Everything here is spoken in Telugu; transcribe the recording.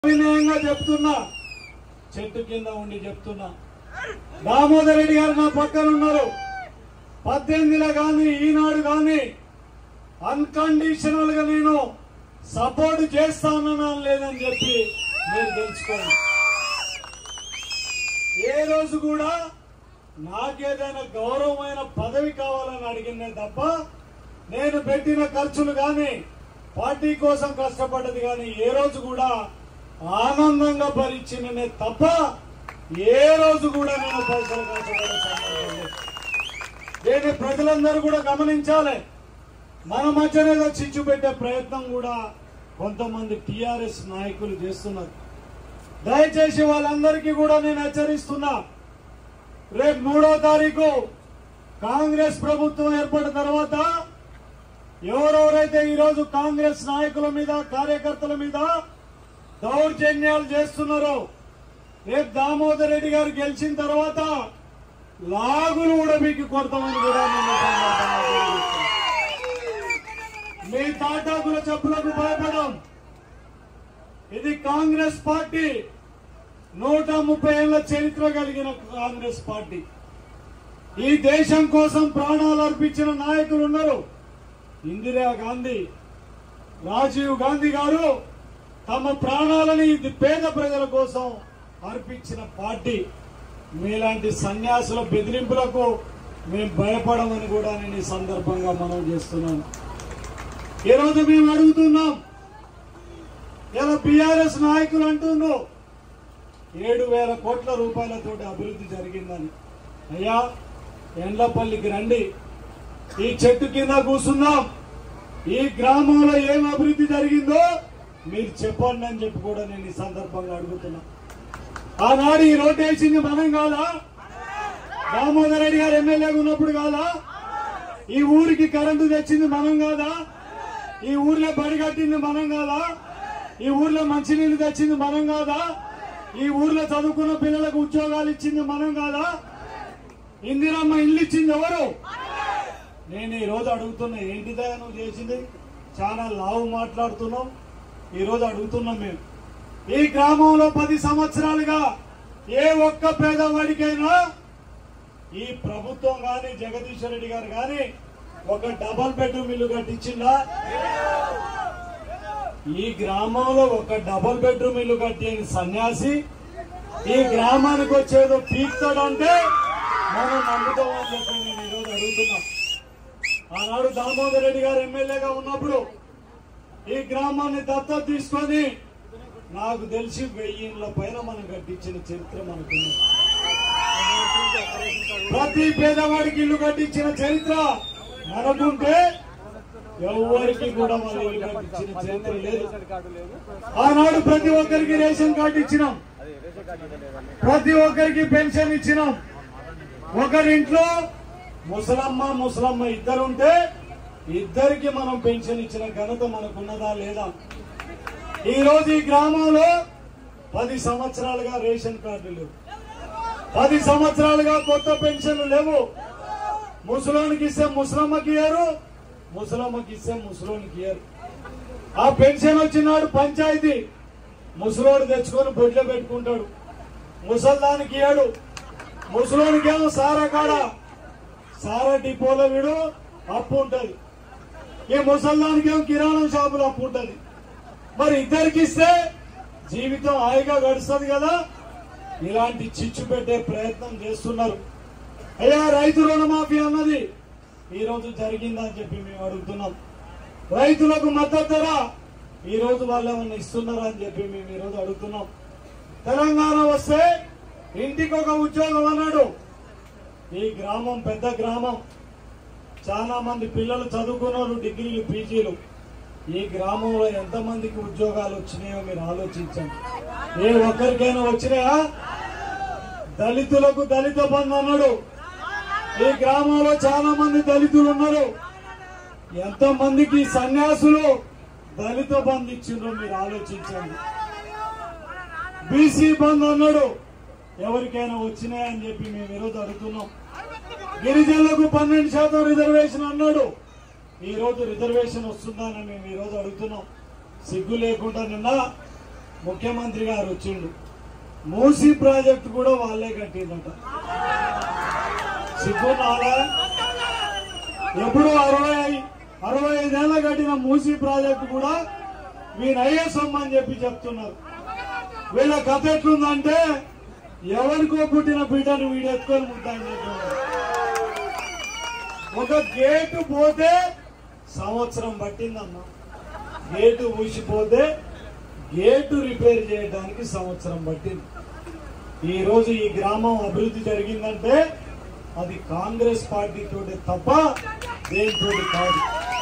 వినయంగా చెప్తున్నా చెట్టు కింద ఉండి చెప్తున్నా దామోదర్ రెడ్డి గారు నా పక్కన ఉన్నారు పద్దెనిమిదిలో కానీ ఈనాడు కానీ అన్కండిషనల్ గా నేను సపోర్ట్ చేస్తానన్నా లేదని చెప్పి మీరు తెలుసుకోండి ఏ రోజు కూడా నాకేదైనా గౌరవమైన పదవి కావాలని అడిగిందే తప్ప నేను పెట్టిన ఖర్చులు కానీ పార్టీ కోసం కష్టపడ్డది కానీ ఏ రోజు కూడా ఆనందంగా భరించిననే తప్ప ఏ రోజు కూడా నేను పైసలు కష్టపడే సందర్భం లేదు. దీన్ని ప్రజలందరూ కూడా గమనించాలి మన మధ్యనేదో చిచ్చు పెట్టే ప్రయత్నం కూడా కొంతమంది టిఆర్ఎస్ నాయకులు చేస్తున్నారు దయచేసి వాళ్ళందరికీ కూడా నేను హెచ్చరిస్తున్నా రేపు మూడో తారీఖు కాంగ్రెస్ ప్రభుత్వం ఏర్పడిన తర్వాత ఎవరెవరైతే ఈరోజు కాంగ్రెస్ నాయకుల మీద కార్యకర్తల మీద దౌర్జన్యాలు చేస్తున్నారో రేపు దామోదర్ రెడ్డి గారు గెలిచిన తర్వాత లాగులు కూడా మీకు కొడతామని కూడా నేను ఈ సందర్భంగా తెలియజేస్తున్నాను. మీ తాటాకుల చెప్పులకు భయపడం ఇది కాంగ్రెస్ పార్టీ నూట ముప్పై ఏళ్ల చరిత్ర కలిగిన కాంగ్రెస్ పార్టీ ఈ దేశం కోసం ప్రాణాలు అర్పించిన నాయకులు ఉన్నారు ఇందిరా గాంధీ రాజీవ్ గాంధీ గారు తమ ప్రాణాలని ఇది పేద ప్రజల కోసం అర్పించిన పార్టీ మీలాంటి సన్యాసుల బెదిరింపులకు మేము భయపడమని కూడా నేను ఈ సందర్భంగా మనం చేస్తున్నాను ఈరోజు మేము అడుగుతున్నాం ఇలా బీఆర్ఎస్ నాయకులు అంటున్నారు ఏడు వేల కోట్ల రూపాయలతోటి అభివృద్ధి జరిగిందని అయ్యా ఎండ్లపల్లికి రండి ఈ చెట్టు కింద కూర్చున్నాం ఈ గ్రామంలో ఏం అభివృద్ధి జరిగిందో మీరు చెప్పండి అని చెప్పి కూడా నేను ఈ సందర్భంగా అడుగుతున్నా ఆనాడు ఈ రోడ్డు వేసింది మనం కాదా దామోదర్ రెడ్డి గారు ఎమ్మెల్యేగా ఉన్నప్పుడు కాదా ఈ ఊరికి కరెంటు తెచ్చింది మనం కాదా ఈ ఊర్లో బడి కట్టింది మనం కాదా ఈ ఊర్లో మంచినీళ్ళు తెచ్చింది మనం కాదా ఈ ఊర్లో చదువుకున్న పిల్లలకు ఉద్యోగాలు ఇచ్చింది మనం కాదా ఇందిరమ్మ ఇల్లు ఇచ్చింది ఎవరు నేను ఈ రోజు అడుగుతున్నా ఏంటిదా నువ్వు చేసింది చాలా లావు మాట్లాడుతున్నాం ఈ రోజు అడుగుతున్నాం మేము ఈ గ్రామంలో పది సంవత్సరాలుగా ఏ ఒక్క పేదవాడికైనా ఈ ప్రభుత్వం గాని జగదీశ్వర్ రెడ్డి గారు గాని ఒక డబల్ బెడ్రూమ్ ఇల్లు కట్టించిందా ఈ గ్రామంలో ఒక డబల్ బెడ్రూమ్ ఇల్లు కట్టిన సన్యాసి ఈ గ్రామానికి వచ్చేదో పీక్తాడంటే మనం నమ్ముతామని చెప్పి నేను ఈరోజు అడుగుతున్నా ఆనాడు దామోదర్ రెడ్డి గారు ఎమ్మెల్యేగా ఉన్నప్పుడు ఈ గ్రామాన్ని దత్తత తీసుకొని నాకు తెలిసి వెయ్యిన్ల పైన మనం కట్టించిన చరిత్ర మనకున్నది ప్రతి పేదవాడికి ఇల్లు కట్టించిన చరిత్ర మనకుంటే ఎవరికి కూడా మన ఇల్లు కట్టించిన చరిత్ర లేదు ఆనాడు ప్రతి ఒక్కరికి రేషన్ కార్డు ఇచ్చినాం ప్రతి ఒక్కరికి పెన్షన్ ఇచ్చినాం ఒకరింట్లో ముసలమ్మ ముసలమ్మ ఇద్దరుంటే ఇద్దరికి మనం పెన్షన్ ఇచ్చిన ఘనత మనకున్నదా లేదా ఈ రోజు ఈ గ్రామంలో పది సంవత్సరాలుగా రేషన్ కార్డులు లేవు పది సంవత్సరాలుగా కొత్త పెన్షన్లు లేవు ముసలోనికి ఇస్తే ముసలమ్మకి ఇయ్యరు ముసలమ్మకి ఇస్తే ముసలోనికి ఇయ్యరు ఆ పెన్షన్ వచ్చినాడు పంచాయతీ ముసలోడు తెచ్చుకొని బొడ్లో పెట్టుకుంటాడు ముసల్దానికి ఇయ్యాడు ముసలోనికి ఏమో సారా కాడ సారా డిపోలో వీడు అప్పు ఉంటది ఈ ముసల్దానికి ఏమో కిరాణం షాపులో అప్పు ఉంటది మరి ఇద్దరికి ఇస్తే జీవితం హాయిగా గడుస్తుంది కదా ఇలాంటి చిచ్చు పెట్టే ప్రయత్నం చేస్తున్నారు అయ్యా రైతు రుణమాఫీ అన్నది ఈ రోజు జరిగిందా అని చెప్పి మేము అడుగుతున్నాం రైతులకు మద్దతు ధర ఈ రోజు వాళ్ళు ఏమన్నా ఇస్తున్నారా అని చెప్పి మేము ఈ రోజు అడుగుతున్నాం తెలంగాణ వస్తే ఇంటికి ఒక ఉద్యోగం అన్నాడు ఈ గ్రామం పెద్ద గ్రామం చాలా మంది పిల్లలు చదువుకున్నారు డిగ్రీలు పీజీలు ఈ గ్రామంలో ఎంతమందికి ఉద్యోగాలు వచ్చినాయో మీరు ఆలోచించండి ఏ ఒక్కరికైనా వచ్చినాయా దళితులకు దళిత బంధు అన్నాడు ఈ గ్రామంలో చాలా మంది దళితులు ఉన్నారు ఎంత మందికి సన్యాసులు దళిత బంధు ఇచ్చిండ్రో మీరు ఆలోచించండి బీసీ బంధు అన్నాడు ఎవరికైనా వచ్చినాయని చెప్పి మేము ఈరోజు అడుగుతున్నాం గిరిజనులకు పన్నెండు శాతం రిజర్వేషన్ అన్నాడు ఈ రోజు రిజర్వేషన్ వస్తుందని మేము ఈ రోజు అడుగుతున్నాం సిగ్గు లేకుండా నిన్న ముఖ్యమంత్రి గారు వచ్చిండు మూసీ ప్రాజెక్టు కూడా వాళ్ళే కట్టిందట సిగ్గు నాలా ఎప్పుడు అరవై అరవై ఐదేళ్ల కట్టిన మూసీ ప్రాజెక్టు కూడా వీనయ్యే సొమ్ము అని చెప్పి చెప్తున్నారు వీళ్ళ కథ ఎట్లుందంటే ఎవరికో పుట్టిన బిడ్డను వీడు ఎత్తుకొని ముద్దాన్ని చెప్తున్నారు ఒక గేటు పోతే సంవత్సరం పట్టిందమ్మా గేటు ఊసిపోతే గేటు రిపేర్ చేయడానికి సంవత్సరం పట్టింది ఈ రోజు ఈ గ్రామం అభివృద్ధి జరిగిందంటే అది కాంగ్రెస్ పార్టీతోటి తప్ప దేనితోటి కాదు